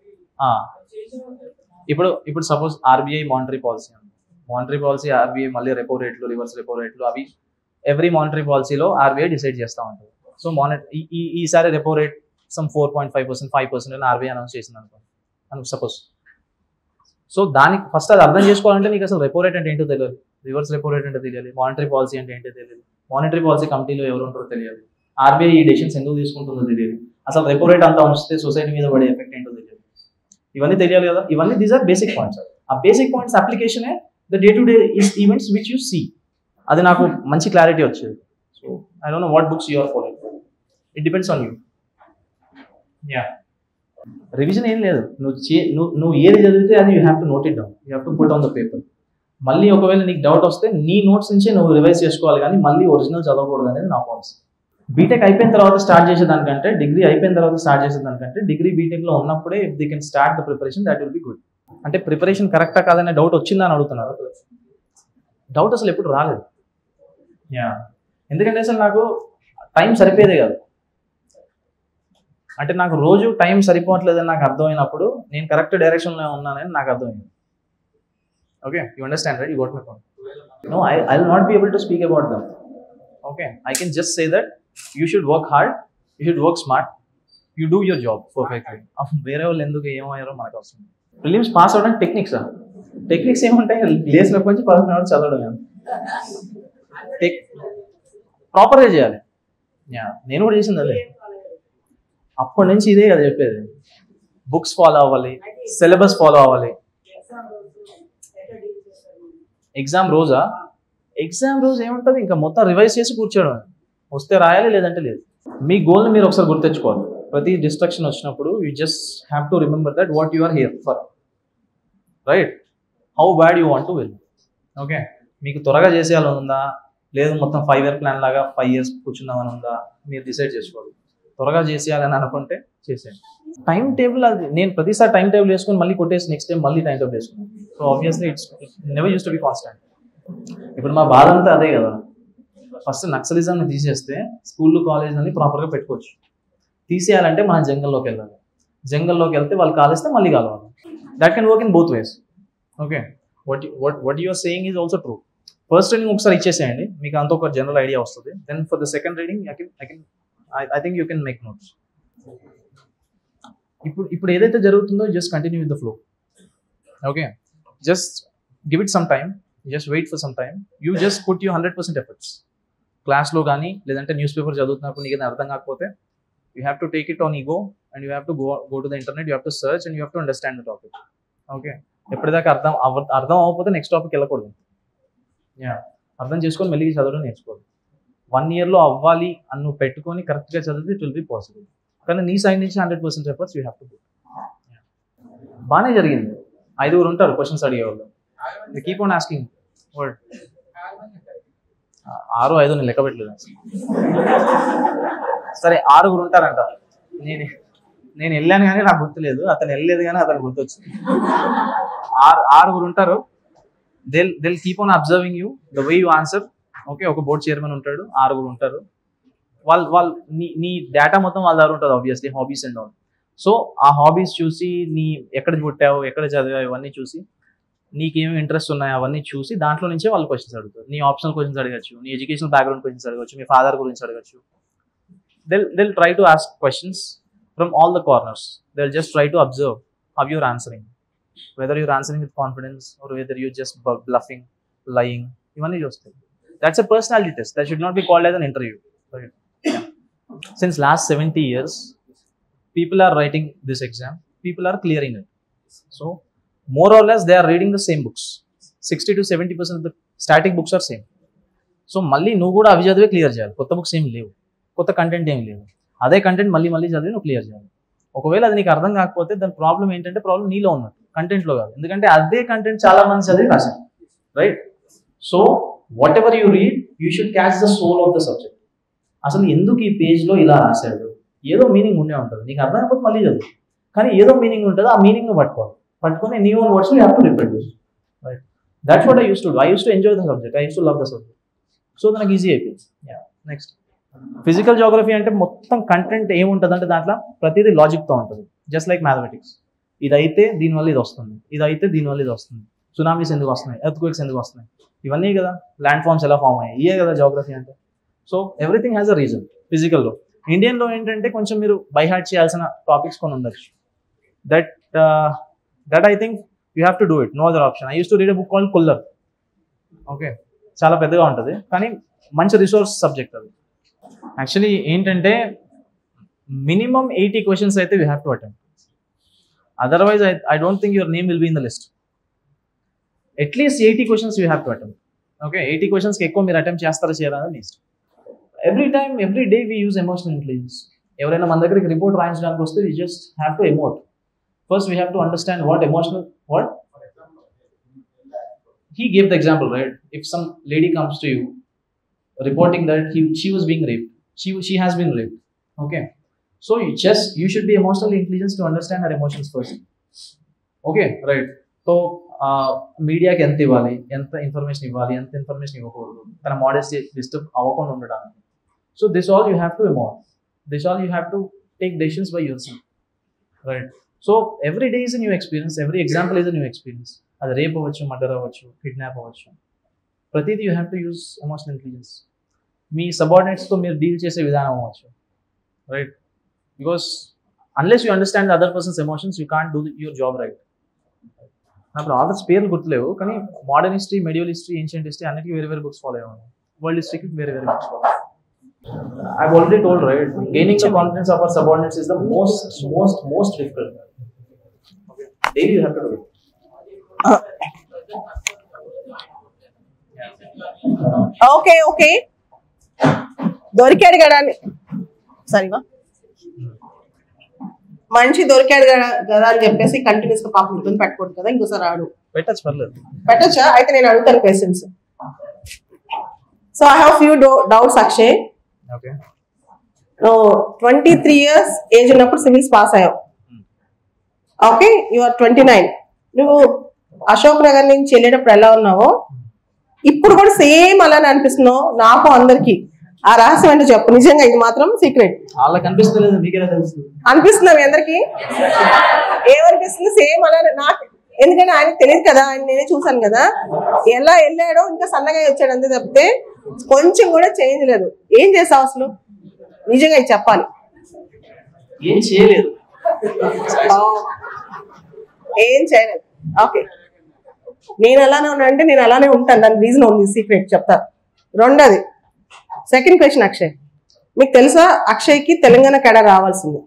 ఇప్పుడు ఇప్పుడు suppose RBI monetary policy monetary policy RBI మళ్ళీ రెపో రేట్లు రివర్స్ రెపో రేట్లు అవి ఎవ్రీ మానిటరీ పాలసీలో ఆర్బీఐ డిసైడ్ చేస్తూ ఉంటుంది సో మానిట ఈ ఈసారి repo rate some four point five percent five percent అని ఆర్బీఐ అనౌన్స్ చేసింది అనుకో అనుకో సపోజ్ సో దానికి ఫస్ట్ అది అర్థం చేసుకోవాలంటే నీకు అసలు రెపో రేట్ అంటే ఏంటో తెలియాలి రివర్స్ రెపో రేట్ అంటే తెలియాలి మానిటరీ పాలసీ అంటే ఏంటో తెలియాలి మానిటరీ పాలసీ కమిటీలో ఎవరు ఉంటారో తెలియాలి ఆర్బీఐ ఈ డెసిషన్స్ ఎందుకు తీసుకుంటుందో తెలియాలి అసలు రెపో రేట్ అంతా ఉంచితే సొసైటీ మీద పడే ఎఫెక్ట్ ఏంటో తెలియాలి ఇవన్నీ తెలియాలి కదా ఇవన్నీ దీస్ ఆర్ బేసిక్ పాయింట్స్ ఆ బేసిక్ పాయింట్స్ అప్లికేషనే the day to day events which you see అది నాకు మంచి క్లారిటీ వచ్చేది so I don't know what books you are following it depends on you yeah revision ఏం లేదు నువ్వు చే నువ్వు నువ్వు ఏది చదివితే అది you have to note it down you have to put on the paper మళ్ళీ ఒకవేళ నీకు డౌట్ వస్తే నీ నోట్స్ నుంచే నువ్వు రివైజ్ చేసుకోవాలి కానీ మళ్ళీ ఒరిజినల్ చదవకూడదు అనేది నా పాలసీ బీటెక్ అయిపోయిన తర్వాత స్టార్ట్ చేసేదానికంటే డిగ్రీ అయిపోయిన తర్వాత స్టార్ట్ చేసేదానికంటే డిగ్రీ బీటెక్లో ఉన్నప్పుడే if they can start the preparation that will be good అంటే ప్రిపరేషన్ కరెక్టా కాదనే డౌట్ వచ్చిందా అని అడుగుతున్నారు డౌట్ అసలు ఎప్పుడు రాలేదు యా ఎందుకంటే అసలు నాకు టైం సరిపోయేదే కాదు అంటే నాకు రోజు టైం సరిపోవట్లేదని నాకు అర్థమైనప్పుడు నేను కరెక్ట్ డైరెక్షన్లో ఉన్నానని నాకు అర్థమైంది okay you understand right you got my point no I I will not be able to speak about them okay I can just say that you should work hard you should work smart you do your job perfectly వేరే వాళ్ళు ఎందుకు ఏమయ్యారో మనకు అవసరం prelims pass అవ్వడానికి techniques techniques ఏముంటాయి లేసినప్పటి నుంచి పదకొండు అవర్స్ చదవడం టెక్ ప్రాపర్గా చేయాలి యా నేను కూడా చేసింది అదే అప్పటి నుంచి ఇదే కదా చెప్పేది బుక్స్ ఫాలో అవ్వాలి సిలబస్ ఫాలో అవ్వాలి ఎగ్జామ్ రోజా ఎగ్జామ్ రోజు ఏముంటుంది ఇంకా మొత్తం రివైజ్ చేసి కూర్చోవడం వస్తే రాయాలి లేదంటే లేదు మీ గోల్ని మీరు ఒకసారి గుర్తెచ్చుకోవాలి ప్రతి డిస్ట్రక్షన్ వచ్చినప్పుడు you just have to remember that what you are here for right how bad you want to will okay మీకు త్వరగా చేసేయాలని ఉందా లేదు మొత్తం ఫైవ్ ఇయర్ ప్లాన్ లాగా ఫైవ్ ఇయర్స్ కూర్చుందామని ఉందా మీరు డిసైడ్ చేసుకోవాలి త్వరగా చేసేయాలని అనుకుంటే చేసేయండి టైం టేబుల్ అది నేను ప్రతిసారి టైం టేబుల్ వేసుకొని మళ్ళీ కొట్టేసి నెక్స్ట్ టైం మళ్ళీ టైం టేబుల్ వేసుకున్నాను so obviously it's never used to be constant ఇప్పుడు మా బాధ అంతా అదే కదా ఫస్ట్ నక్సలిజంని తీసేస్తే స్కూల్ కాలేజ్ అని ప్రాపర్గా పెట్టుకోవచ్చు తీసేయాలంటే మనం జంగల్లోకి వెళ్ళాలి జంగల్లోకి వెళ్తే వాళ్ళు కాలేస్తే మళ్ళీ కలవాలి that can work in both ways okay what what what you're saying is also true first reading ఒకసారి ఇచ్చేసేయండి మీకు అంత ఒక జనరల్ ఐడియా వస్తుంది then for the second reading I can I can I think you can make notes ఇప్పుడు ఇప్పుడు ఏదైతే జరుగుతుందో just continue with the flow okay just give it some time just wait for some time you just put you hundred percent efforts క్లాస్లో కానీ లేదంటే news paper చదువుతున్నప్పుడు నీకు ఏదైనా అర్థం కాకపోతే you have to take it on ego and you have to go go to the internet you have to search and you have to understand the topic okay ఎప్పటిదాకా అర్థం అవ అర్థం అవ్వకపోతే నెక్స్ట్ టాపిక్ వెళ్ళకూడదు యా అర్థం చేసుకొని మెల్లిగి చదవడం నేర్చుకోవాలి వన్ ఇయర్లో అవ్వాలి అని నువ్వు పెట్టుకొని కరెక్ట్గా చదివితే ఇట్ విల్ బి పాసిబుల్ కానీ నీ సైడ్ నుంచి hundred percent efforts you have to బాగానే జరిగింది ఐదుగురు ఉంటారు క్వశ్చన్స్ అడిగేవాళ్ళు కీప్ ఆన్ ఆస్కింగ్ వర్డ్ ఆరు ఐదు నేను లెక్క పెట్టలేదు సరే ఆరుగురు ఉంటారంట నేను నేను వెళ్ళాను కానీ నాకు గుర్తులేదు అతను వెళ్ళలేదు కానీ అతను గుర్తొచ్చింది ఆరు ఆరుగురు ఉంటారు they'll they'll keep on observing you the way you answer okay ఒక బోర్డ్ చైర్మన్ ఉంటాడు ఆరుగురు ఉంటారు వాళ్ళు వాళ్ళు నీ నీ డేటా మొత్తం వాళ్ళ దగ్గర ఉంటుంది obviously hobbies and all so ఆ హాబీస్ చూసి నీ ఎక్కడ పుట్టావు ఎక్కడ చదివావు ఇవన్నీ చూసి నీకేమి ఇంట్రెస్ట్ ఉన్నాయో అవన్నీ చూసి దాంట్లో నుంచే వాళ్ళు క్వశ్చన్స్ అడుగుతారు నీ ఆప్షనల్ క్వశ్చన్స్ అడగచ్చు నీ ఎడ్యుకేషనల్ బ్యాక్గ్రౌండ్ క్వశ్చన్స్ అడగచ్చు మీ ఫాదర్ గురించి అడగచ్చు they'll they'll try to ask questions from all the corners they'll just try to observe how you're answering whether you're answering with confidence or whether you just bluffing lying ఇవన్నీ చూస్తాయి that's a personality test that should not be called as an interview since last seventy years people are writing this exam people are clearing it so more or less they are reading the same books 60 to 70 percent of the static books are same so మళ్ళీ నువ్వు కూడా అవి చదివే clear చేయాలి కొత్త books ఏం లేవు కొత్త కంటెంట్ ఏం లేవు అదే కంటెంట్ మళ్ళీ మళ్ళీ చదివి నువ్వు క్లియర్ చేయాలి ఒకవేళ అది నీకు అర్థం కాకపోతే దాని ప్రాబ్లం ఏంటంటే ప్రాబ్లం నీలో ఉన్నట్టు కంటెంట్లో కాదు ఎందుకంటే అదే కంటెంట్ చాలా మంది చదివి రాశారు right so whatever you read you should catch the soul of the subject అసలు ఎందుకు ఈ పేజ్లో ఇలా రాశాడు ఏదో మీనింగ్ ఉండే ఉంటుంది నీకు అర్థం అయిపోతే మళ్ళీ చదువు కానీ ఏదో మీనింగ్ ఉంటుంది ఆ మీనింగ్ పట్టుకోవాలి పట్టుకొని నీ own words you have to reproduce right that's what I use to I use to enjoy the subject I use to love the subject so నాకు ఈజీ అయిపోయింది నెక్స్ట్ ఫిజికల్ జోగ్రఫీ అంటే మొత్తం content ఏముంటుంది అంటే దాంట్లో ప్రతిదీ లాజిక్తో ఉంటుంది జస్ట్ లైక్ మ్యాథమెటిక్స్ ఇది అయితే దీనివల్ల ఇది వస్తుంది ఇది అయితే దీనివల్ల ఇది వస్తుంది సునామీస్ ఎందుకు వస్తున్నాయి ఎర్త్ క్వేక్స్ ఎందుకు వస్తున్నాయి ఇవన్నీ కదా ల్యాండ్ ఫార్మ్స్ ఎలా ఫామ్ అయ్యాయి ఇయే కదా జోగ్రఫీ అంటే so everything has a reason ఫిజికల్లో ఇండియన్లో ఏంటంటే కొంచెం మీరు బైహార్ట్ చేయాల్సిన టాపిక్స్ కొన్ని ఉండొచ్చు that that I think you have to do it no other option I use to read a book call Khullar okay చాలా పెద్దగా ఉంటుంది కానీ మంచి రిసోర్స్ సబ్జెక్ట్ అది యాక్చువల్లీ ఏంటంటే మినిమం ఎయిటీ క్వశ్చన్స్ అయితే we have to attend otherwise I I don't think your name will be in the list at least eighty questions you have to attend okay eighty క్వశ్చన్స్కి ఎక్కువ మీరు attempt చేస్తారా చేయరా అని ఇష్టం every time every day we use emotional intelligence ఎవరైనా మన దగ్గరికి రిపోర్ట్ రాయించడానికి వస్తే we just have to emote first we have to understand what emotional what he gave the example right if some lady comes to you reporting that he, she was being raped she she has been raped okay so you just you should be emotionally intelligent to understand her emotions first okay right so మీడియాకి ఎంత ఇవ్వాలి ఎంత information ఇవ్వాలి ఎంత information ఇవ్వకూడదు తన modesty disturb అవ్వకుండా ఉండడానికి so this all you have to emote this all you have to take decisions by yourself right so every day is new experience every example is new experience అది rape అవ్వచ్చు murder అవ్వచ్చు kidnap అవ్వచ్చు ప్రతిదీ you have to use emotional intelligence మీ సబార్డినేట్స్తో మీరు deal చేసే విధానం అవ్వచ్చు right because unless you understand other persons emotions you can't do your job right నాకు ఆథర్స్ పేర్లు గుర్తులేవు కానీ modern history medieval history ancient history అన్నిటికీ వేరే వేరే బుక్స్ ఫాలో అయ్యాను వరల్డ్ హిస్టరీకి వేరే వేరే books follow I've already told, right? Gaining the confidence of our subordinates is the most, most, most difficult. Daily you have to do it. Yeah. Okay okay దొరికాడు కదా అని సరివా మనిషి దొరికాడు కదా కదా అని చెప్పేసి కంటిన్యూస్ గా పాపం ఇబ్బంది పెట్టకూడదు కదా ఇంకోసారి రాడు పెట్టచ్చు పర్లేదు పెట్టచ్చా అయితే నేను అడుగుతాను questions so I have few doubts Akshay okay నువ్వు ట్వంటీ త్రీ ఇయర్స్ ఏజ్ ఉన్నప్పుడు సివిల్స్ పాస్ అయ్యావు ఓకే యు ఆర్ ట్వంటీ నైన్ నువ్వు అశోక్ నగర్ నుంచి వెళ్ళేటప్పుడు ఎలా ఉన్నావో ఇప్పుడు కూడా సేమ్ అలానే అనిపిస్తున్నావు నాకు అందరికి ఆ రహస్యం ఏంటో చెప్పు నిజంగా ఇది మాత్రం సీక్రెట్ వాళ్ళకి కనిపిస్తలేదు మీకెలా తెలుస్తుంది అనిపిస్తుంది మీ అందరికి ఏమనిపిస్తుంది సేమ్ అలానే నాకు ఎందుకంటే ఆయనకు తెలియదు కదా ఆయన నేనే చూసాను కదా ఎలా వెళ్ళాడో ఇంకా సన్నగా వచ్చాడు అంతే తప్పితే కొంచెం కూడా చేంజ్ లేదు ఏం చేసావు అసలు నిజంగా ఇది చెప్పాలి ఏం చేయలేదు ఏం చేయలేదు ఓకే నేను అలానే ఉన్నా అంటే నేను అలానే ఉంటాను దాని రీజన్ ఉంది సీక్రెట్ చెప్తా రెండోది సెకండ్ క్వశ్చన్ అక్షయ్ మీకు తెలుసా అక్షయ్కి తెలంగాణ కేడ రావాల్సింది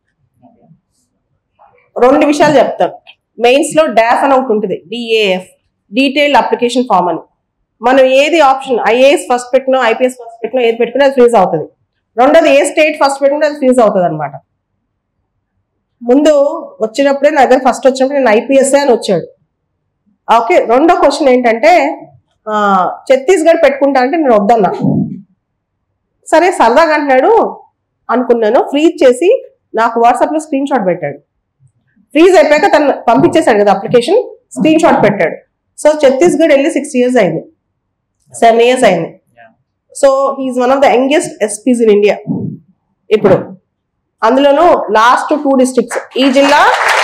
రెండు విషయాలు చెప్తాను మెయిన్స్ లో డాఫ్ అని ఒకటి ఉంటుంది డిఏఎఫ్ డీటెయిల్డ్ అప్లికేషన్ ఫామ్ అని మనం ఏది ఆప్షన్ ఐఏఎస్ ఫస్ట్ పెట్టినా ఐపీఎస్ ఫస్ట్ పెట్టినా ఏది పెట్టుకున్నా అది ఫ్రీజ్ అవుతుంది రెండోది ఏ స్టేట్ ఫస్ట్ పెట్టుకుంటే అది ఫ్రీజ్ అవుతుంది అనమాట ముందు వచ్చినప్పుడే నా దగ్గర ఫస్ట్ వచ్చినప్పుడు నేను ఐపీఎస్ఏ అని వచ్చాడు ఓకే రెండో క్వశ్చన్ ఏంటంటే ఆ, ఛత్తీస్గఢ్ పెట్టుకుంటా అంటే నేను వద్దన్నా సరే సరదాగా అంటున్నాడు అనుకున్నాను ఫ్రీజ్ చేసి నాకు వాట్సాప్ లో స్క్రీన్ షాట్ పెట్టాడు ఫ్రీజ్ అయిపోయాక తను పంపించేశాడు కదా అప్లికేషన్ స్క్రీన్ షాట్ పెట్టాడు సో ఛత్తీస్గఢ్ వెళ్ళి సిక్స్ ఇయర్స్ అయింది సెవెన్ ఇయర్స్ అయింది so he's one of the youngest SPs in India ఇప్పుడు అందులోనూ లాస్ట్ టూ డిస్ట్రిక్ట్స్ ఈ జిల్లా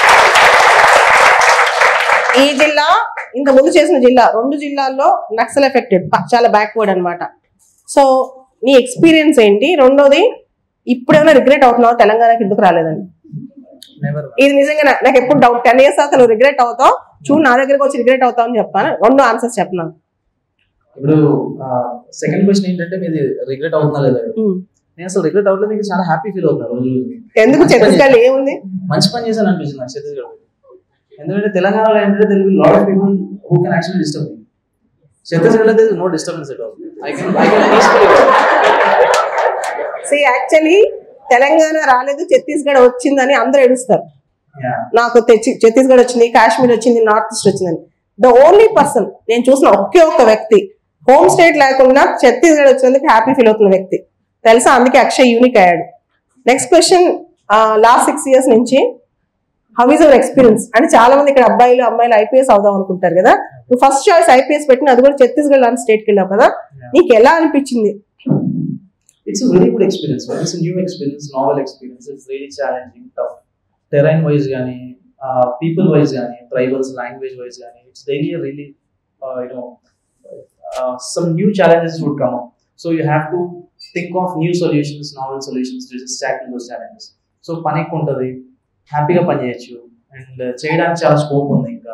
ఈ జిల్లా ఇంత ముందు చేసిన జిల్లా రెండు జిల్లాల్లో నక్సల్ ఎఫెక్టెడ్ చాలా బ్యాక్వర్డ్ అన్నమాట సో నీ ఎక్స్పీరియన్స్ ఏంటి రెండోది ఇప్పుడేమైనా రిగ్రెట్ అవుతున్నావు తెలంగాణకి ఎందుకు రాలేదని నెవర్ ఇది నిజంగా నా- నాకు ఎప్పుడు డౌట్ టెన్ ఇయర్స్ తర్వాత నువ్వు రిగ్రెట్ అవుతావు చూడు నా దగ్గరకు వచ్చి రిగ్రెట్ అవుతావు అని చెప్పాను రెండు ఆన్సర్స్ చెప్పినాను ఇప్పుడు సెకండ్ క్వశ్చన్ ఏంటంటే మీది రిగ్రెట్ అవుతున్నా లేదా నేను అసలు రిగ్రెట్ అవ్వలేదు ఇంకా చాలా హ్యాపీ ఫీల్ అవుతున్నా రోజు రోజుకి. ఎందుకు ఛత్తీస్గఢ్ ఏముంది మంచి పని చేశాను అనిపించింది నాకు ఛత్తీస్గఢ్ ఎందుకంటే తెలంగాణలో ఏంటంటే Telugu lot of people who can actually disturb me ఛత్తీస్గఢ్లో there is no disturbance at all I can I can peacefully see actually Telangana రాలేదు ఛత్తీస్గఢ్ వచ్చిందని అందరూ ఏడుస్తారు యా నాకు తెచ్చి ఛత్తీస్గఢ్ వచ్చింది కాశ్మీర్ వచ్చింది నార్త్ ఈస్ట్ వచ్చిందని ద ఓన్లీ పర్సన్ నేను చూసిన ఒకే ఒక్క వ్యక్తి హోమ్ స్టేట్ లేకుండా ఛత్తీస్గఢ్ వచ్చినందుకు హ్యాపీ ఫీల్ అవుతున్న వ్యక్తి తెలుసా అందుకే అక్షయ్ యూనిక్ అయ్యాడు next question last six years నుంచి హౌ ఈస్ అవర్ ఎక్స్పీరియన్స్ అంటే చాలా మంది ఇక్కడ అబ్బాయిలు అమ్మాయిలు ఐపీఎస్ అవుదాం అనుకుంటారు కదా నువ్వు ఫస్ట్ చాయిస్ ఐపీఎస్ పెట్టిన అది కూడా ఛత్తీస్గఢ్ లాంటి స్టేట్కి వెళ్ళావు కదా నీకు ఎలా అనిపించింది it's a very good experience. Right? It's a new experience, novel experience. It's really challenging, tough. Terrain wise, గానీ uh, people wise, గానీ tribals, language wise, గానీ it's really, a really, uh, you know, uh, some new challenges would come up. So you have to think of new solutions, novel solutions to just tackle those challenges. So పనికి ఉంటుంది హ్యాపీగా పని చేయొచ్చు and చేయడానికి చాలా scope ఉంది ఇంకా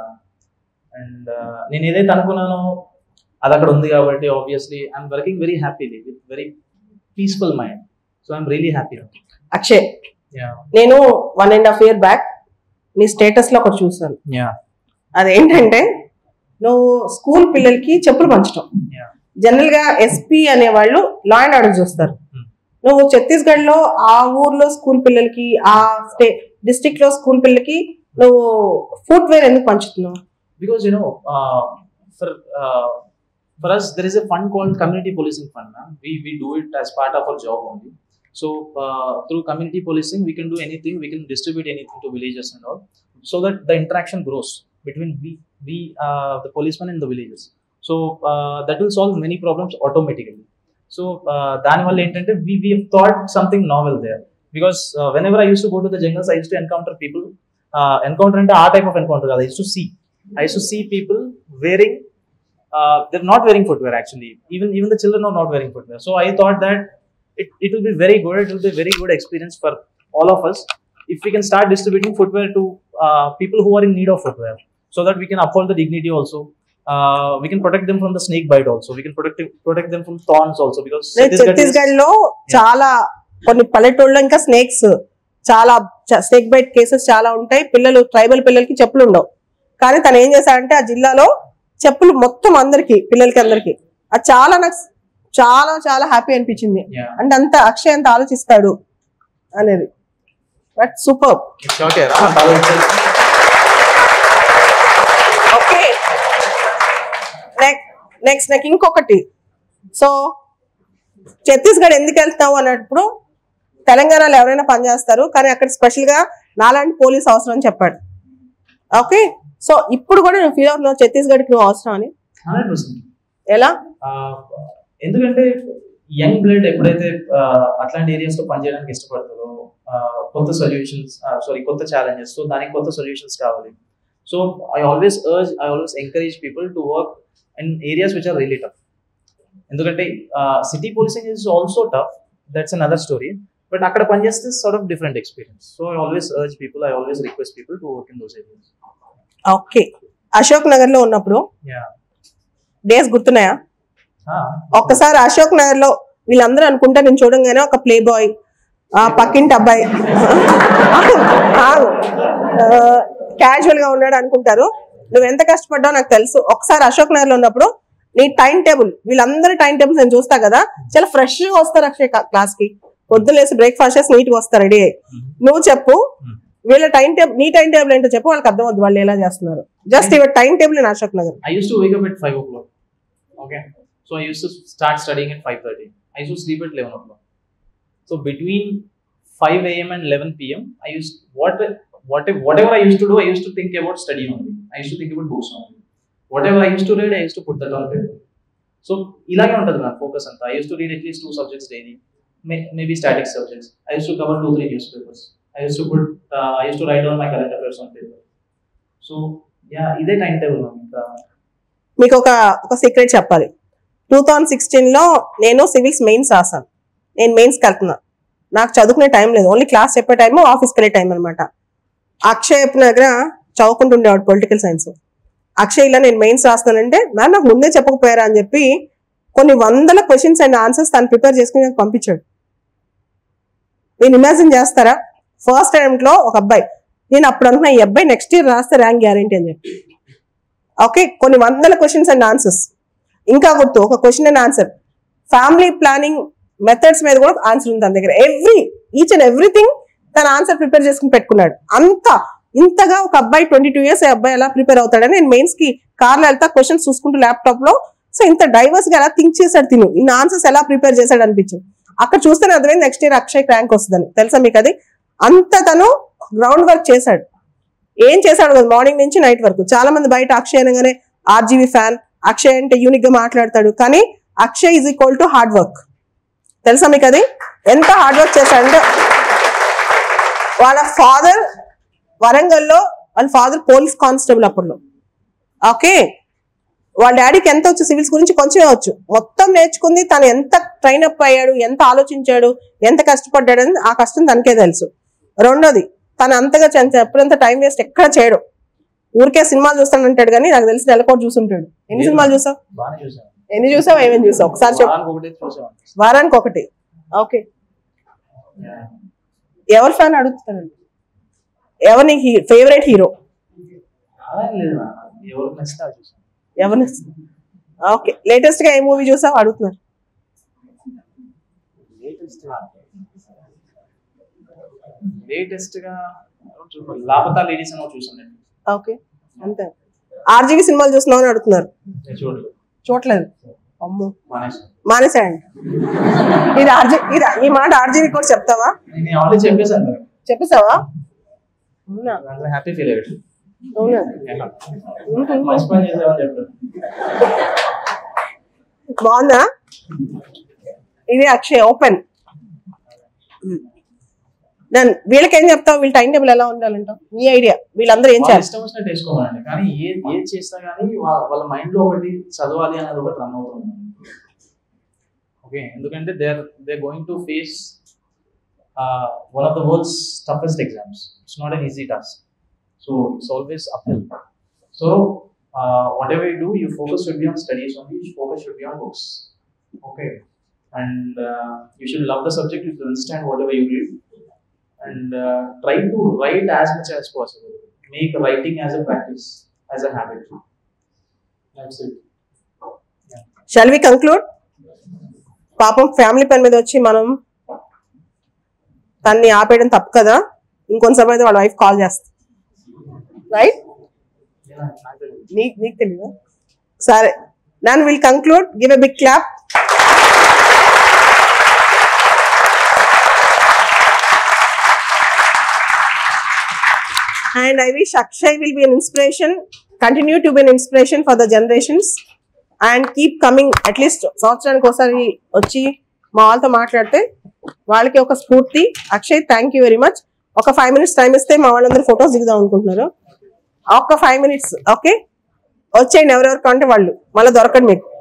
and నేను ఏదైతే అనుకున్నానో అది అక్కడ ఉంది కాబట్టి obviously I'm working very happily with very peaceful mind so I'm really happy Akshay నేను one and half year back నీ స్టేటస్ లో ఒకటి చూసాను యా అదేంటంటే నువ్వు స్కూల్ పిల్లలకి చెప్పులు పంచడం యా జనరల్ గా ఎస్పీ అనేవాళ్ళు లా అండ్ ఆర్డర్ చూస్తారు Hmm. నువ్వు ఛత్తీస్గఢ్ లో ఆ ఊర్లో స్కూల్ పిల్లలకి ఆ స్టే డిస్ట్రిక్ట్ లో స్కూల్ పిల్లలకి నువ్వు ఫుట్ వేర్ ఎందుకు పంచుతున్నావు because you know uh, for uh, for us there is a fund called community policing fund ma'am. we we do it as part of our job only so uh, through community policing we can do anything we can distribute anything to villages and all so that the interaction grows between we we uh, the policemen and the villages so uh, that will solve many problems automatically so uh, దానివల్ల ఏంటంటే we we have thought something novel there because uh, whenever i used to go to the jungles i used to encounter people uh, encounter అంటే ఆ type of encounter కాదు i used to see I used to see people wearing, uh, they're not wearing footwear actually. Even even the children are not wearing footwear. So I thought that it, it will be very good. It will be a very good experience for all of us if we can start distributing footwear to uh, people who are in need of footwear, so that we can uphold the dignity also. Uh, we can protect them from the snake bite also. We can protect protect them from thorns also because Chhattisgarh is- Chhattisgarh లో చాలా కొన్ని పల్లెటూళ్ళలో ఇంకా snakes చాలా snake bite cases చాలా ఉంటాయి పిల్లలు tribal పిల్లలకి చెప్పులు ఉండవు కానీ తను ఏం చేశాడంటే ఆ జిల్లాలో చెప్పులు మొత్తం అందరికి పిల్లలకి అందరికి అది చాలా నాకు చాలా చాలా హ్యాపీ అనిపించింది Yeah. అంటే అంత అక్షయ్ అంత ఆలోచిస్తాడు అనేది but super It's okay. Ram, follow itself. Okay next నాకు ఇంకొకటి సో ఛత్తీస్గఢ్ ఎందుకు వెళ్తావు అన్నప్పుడు తెలంగాణలో ఎవరైనా పనిచేస్తారు కానీ అక్కడ స్పెషల్ గా నాలాంటి పోలీస్ అవసరం అని చెప్పాడు ఓకే సో ఇప్పుడు కూడా నేను ఫీల్ అవుతున్నావు ఛత్తీస్గఢ్కి నువ్వు అవసరం అని 100%. ఎలా ఆ, ఎందుకంటే యంగ్ బ్లడ్ ఎప్పుడైతే ఆ, అట్లాంటి ఏరియాస్ లో పనిచేయడానికి ఇష్టపడుతుందో ఆ, కొత్త సొల్యూషన్స్ సారీ కొత్త ఛాలెంజెస్ సో దానికి కొత్త సొల్యూషన్స్ కావాలి so I always urge I always encourage people to work in areas which are really tough ఎందుకంటే city policing is also tough that's an other story but అక్కడ పనిచేస్తే sort of different experience so I always urge people I always request people to work in those areas okay Ashok Nagar లో ఉన్నప్పుడు yeah days గుర్తున్నాయా ఒక్కసారి అశోక్ నగర్ లో వీళ్ళందరూ అనుకుంటా నేను చూడంగానే ఒక ప్లే బాయ్ ఆ పక్కింటి అబ్బాయి క్యాజువల్ గా ఉన్నాడు అనుకుంటారు నువ్వు ఎంత కష్టపడ్డావు నాకు తెలుసు ఒకసారి అశోక్ నగర్ లో ఉన్నప్పుడు నీ టైం టేబుల్ వీళ్ళందరి టైం టేబుల్స్ నేను చూస్తా కదా చాలా ఫ్రెష్ గా వస్తారు అక్షయ్ క్లాస్ కి పొద్దున్న లేసి బ్రేక్ఫాస్ట్ చేసి నీట్ గా వస్తారు రెడీ అయ్యి నువ్వు చెప్పు వీళ్ళ టైం టేబుల్ నీ టైం టేబుల్ ఏంటో చెప్పు వాళ్ళకి అర్థం అవుతుంది వాళ్ళు ఎలా చేస్తున్నారు జస్ట్ ఇవ time table in Ashok Nagar I used to wake up at 5 o'clock. Okay. So I used to start studying at 5.30. I used to sleep at 11 o'clock. So between 5 a.m. and 11 p.m., I used what what whatever I used to do, I used to think about study only. I used to think about books only. Whatever I used to read, I used to put that on paper. So ఇలాగే ఉంటుంది నా focus అంతా I use to read at least two subjects daily maybe static subjects I use to cover two three newspapers I use to put I use to write down my current affairs on paper so yeah ఇదే time table ఇంకా మీకు ఒక ఒక secret చెప్పాలి two thousand sixteen లో నేను civils mains రాసాను నేను మెయిన్స్ వెళ్తున్నా నాకు చదువుకునే టైం లేదు ఓన్లీ క్లాస్ చెప్పే టైం ఆఫీస్కి వెళ్ళే టైం అనమాట అక్షయ్ చెప్పిన దగ్గర చదువుకుంటుండేవాడు పొలిటికల్ సైన్స్ అక్షయ్ ఇలా నేను మెయిన్స్ రాస్తానంటే మ్యామ్ నాకు ముందే చెప్పకపోయారా అని చెప్పి కొన్ని వందల క్వశ్చన్స్ అండ్ ఆన్సర్స్ తను ప్రిపేర్ చేసుకుని నాకు పంపించాడు నేను ఇమాజిన్ చేస్తారా ఫస్ట్ లో ఒక అబ్బాయి నేను అప్పుడు అనుకున్నా ఈ అబ్బాయి నెక్స్ట్ ఇయర్ రాస్తే ర్యాంక్ గ్యారంటీ అని చెప్పి ఓకే కొన్ని వందల క్వశ్చన్స్ అండ్ ఆన్సర్స్ ఇంకా గుర్తు ఒక question and answer family planning methods మీద కూడా ఆన్సర్ ఉంది తన దగ్గర ఎవ్రీ ఈచ్ అండ్ ఎవ్రీథింగ్ తన ఆన్సర్ ప్రిపేర్ చేసుకుని పెట్టుకున్నాడు అంత ఇంతగా ఒక అబ్బాయి ట్వంటీ టూ ఇయర్స్ అబ్బాయి ఎలా ప్రిపేర్ అవుతాడని నేను మెయిన్స్ కి కార్లో వెళ్తా క్వశ్చన్స్ చూసుకుంటూ ల్యాప్టాప్ లో సో ఇంత డైవర్స్ గా ఎలా థింక్ చేశాడు తిను ఇన్ని ఆన్సర్స్ ఎలా ప్రిపేర్ చేశాడు అనిపించింది అక్కడ చూస్తే అర్థమైంది నెక్స్ట్ ఇయర్ అక్షయ్ ర్యాంక్ వస్తుందని తెలుసా మీకు అది అంత తను గ్రౌండ్ వర్క్ చేశాడు ఏం చేశాడు కదా మార్నింగ్ నుంచి నైట్ వరకు చాలా మంది బయట అక్షయ్ అనగానే ఆర్జీవి ఫ్యాన్ అక్షయ్ అంటే యూనిక్ గా మాట్లాడతాడు కానీ Akshay is equal to hard work తెలుసా మీకు అది ఎంత హార్డ్ వర్క్ చేశాడంటే వాళ్ళ ఫాదర్ వరంగల్లో వాళ్ళ ఫాదర్ పోలీస్ కానిస్టేబుల్ అప్పట్లో ఓకే వాళ్ళ డాడీకి ఎంత వచ్చు సివిల్స్ గురించి కొంచెమే వచ్చు మొత్తం నేర్చుకుంది తను ఎంత ట్రైన్ అప్ అయ్యాడు ఎంత ఆలోచించాడు ఎంత కష్టపడ్డాడు అని ఆ కష్టం తనకే తెలుసు రెండోది తను అంతగా చ- ఎప్పుడంత టైం వేస్ట్ ఎక్కడ చేయడు ఊరికే సినిమాలు చూస్తానంటాడు కానీ నాకు తెలిసి నెలకోటి చూసుంటాడు ఎన్ని సినిమాలు చూసావు బాగానే చూసాను ఎన్ని చూసావు ఏమేమి చూసావు ఒకసారి చెప్పు వారానికి ఒకటి చూసాను వారానికి ఒకటి ఓకే ఎవరి ఫ్యాన్ అడుగుతానండి ఎవరి ఫేవరెట్ హీరో అలా ఏం లేదు నా. ఎవరికి నచ్చితే అది చూసాను ఎవరిని ఓకే లేటెస్ట్ గా ఏ మూవీ చూసావు అడుగుతున్నారు లేటెస్ట్ లేటెస్ట్ గా ఎవరు చూడలేదు. లాపతా లేడీస్ అని ఒకటి చూసాను నేను ఓకే అంతే ఆర్జీవి సినిమాలు చూస్తున్నావు అని అడుగుతున్నారు నేను చూడలేదు చూడలేదు అమ్మో మానేసి మానేసాయండి ఇది ఆర్జీ ఇది ఈ మాట ఆర్జీవి కూడా చెప్తావా నేను ఆల్రెడీ చెప్పేశాను కదా. చెప్పేసావా అవునా దాంట్లో హ్యాపీ ఫీల్ అయ్యాడు అవునా మంచి పని చేసామని చెప్పాడు బాగుందా ఇది అక్షయ్ ఓపెన్ దాని వీళ్ళకి ఏం చెప్తావు వీళ్ళ టైం టేబుల్ ఎలా ఉండాలంటావు నీ ఐడియా వీళ్ళందరూ ఏం వాళ్ళ చేయాలి ఇష్టం వచ్చినట్టు వేసుకోవాలండి కానీ ఏ ఏది చేస్తా కానీ వా- వాళ్ళ మైండ్ లో ఒకటి చదవాలి అనేది ఒకటి రన్ అవుతుంది ఓకే ఎందుకంటే they are they going to face one of the world's toughest exams it's not an easy task so it's always uphill so whatever you do you focus should be on studies only focus should be on books okay and you should love the subject you should understand whatever you read and uh, try to write as much as possible. Make writing as a practice, as a habit. That's it. Yeah. Shall we conclude పాపం family పని మీద వచ్చి మనం తన్ని ఆపేయడం తప్పు కదా ఇంకొంచెం అయితే వాళ్ళ వైఫ్ కాల్ చేస్తుంది రైట్ నీకు నీకు తెలియదా సరే నన్ will conclude give a big clap and I wish Akshay will be an inspiration, continue to be an inspiration for the generations, and keep coming at least సంవత్సరానికి ఒకసారి వచ్చి మా వాళ్ళతో మాట్లాడితే వాళ్ళకి ఒక స్ఫూర్తి Akshay thank you very much ఒక ఫైవ్ మినిట్స్ టైం ఇస్తే మా వాళ్ళందరూ ఫొటోస్ దిగుదాం అనుకుంటున్నారు ఒక్క ఫైవ్ మినిట్స్ ఓకే వచ్చేయండి ఎవరెవరు కంటే వాళ్ళు మళ్ళీ దొరకండి మీకు